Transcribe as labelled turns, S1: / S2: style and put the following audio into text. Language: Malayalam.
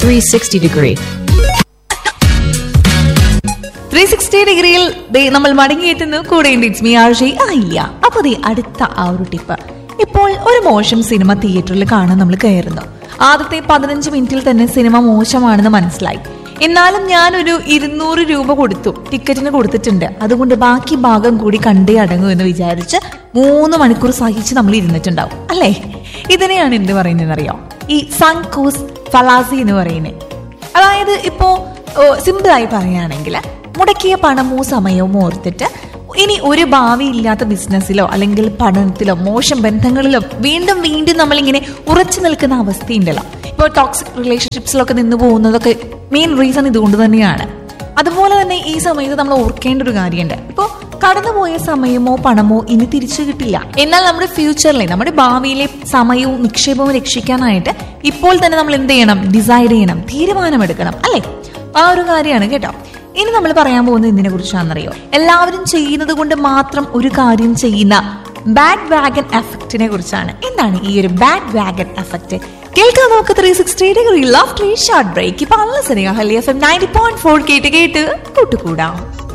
S1: 360 degree.
S2: ത്രീ സിക്സ്റ്റി ഡിഗ്രിയിൽ ദേ നമ്മൾ മടങ്ങിയെത്തുന്നു കൂടെ ഇറ്റ്സ് മീ ആർജി ആയില്ല അപ്പൊ ദേ അടുത്ത ആ ഒരു ടിപ്പ് ഇപ്പോൾ ഒരു മോശം സിനിമ തിയേറ്ററിൽ കാണാൻ നമ്മൾ കയറുന്നു ആദ്യത്തെ പതിനഞ്ച് മിനിറ്റിൽ തന്നെ സിനിമ മോശമാണെന്ന് മനസ്സിലായി എന്നാലും ഞാനൊരു ഇരുന്നൂറ് രൂപ കൊടുത്തു ടിക്കറ്റിന് കൊടുത്തിട്ടുണ്ട് അതുകൊണ്ട് ബാക്കി ഭാഗം കൂടി കണ്ടേ അടങ്ങൂ എന്ന് വിചാരിച്ച് മൂന്ന് മണിക്കൂർ സഹിച്ച് നമ്മൾ ഇരുന്നിട്ടുണ്ടാവും അല്ലേ ഇതിനെയാണ് എന്ത് പറയുന്നതെന്നറിയാം ഈ സൺകൂസ് ഫലാസി എന്ന് പറയുന്നത് അതായത് ഇപ്പോ സിമ്പിളായി പറയുകയാണെങ്കിൽ മുടക്കിയ പണമോ സമയവും ഓർത്തിട്ട് ഇനി ഒരു ഭാവി ഇല്ലാത്ത ബിസിനസ്സിലോ അല്ലെങ്കിൽ പഠനത്തിലോ മോശം ബന്ധങ്ങളിലോ വീണ്ടും വീണ്ടും നമ്മളിങ്ങനെ ഉറച്ചു നിൽക്കുന്ന അവസ്ഥയുണ്ടല്ലോ ഇപ്പോൾ ടോക്സിക് റിലേഷൻഷിപ്സിലൊക്കെ നിന്ന് പോകുന്നതൊക്കെ മെയിൻ റീസൺ ഇതുകൊണ്ട് തന്നെയാണ് അതുപോലെ തന്നെ ഈ സമയത്ത് നമ്മൾ ഓർക്കേണ്ട ഒരു കാര്യമുണ്ട് ഇപ്പോൾ കടന്നുപോയ സമയമോ പണമോ ഇനി തിരിച്ചു കിട്ടില്ല എന്നാൽ നമ്മുടെ ഫ്യൂച്ചറിലെ നമ്മുടെ ഭാവിയിലെ സമയവും നിക്ഷേപവും രക്ഷിക്കാനായിട്ട് ഇപ്പോൾ തന്നെ നമ്മൾ എന്ത് ചെയ്യണം ഡിസൈഡ് ചെയ്യണം തീരുമാനമെടുക്കണം അല്ലേ ആ ഒരു കാര്യമാണ് കേട്ടോ ഇനി നമ്മൾ പറയാൻ പോകുന്നത് എന്തിനെ കുറിച്ചാണെന്നറിയോ എല്ലാവരും ചെയ്യുന്നത് കൊണ്ട് മാത്രം ഒരു കാര്യം ചെയ്യുന്ന ബാഡ് വാഗൻ എഫക്റ്റിനെ കുറിച്ചാണ് എന്താണ് ഈ ഒരു ബാഡ് വാഗൻ എഫക്റ്റ് കേൾക്കാൻ നമുക്ക് three sixty degree love short break ഇപ്പൊ അല്ല സരിക ഹലിയ F M ninety point four കേട്ട് കേട്ട് കൂട്ടുകൂടാം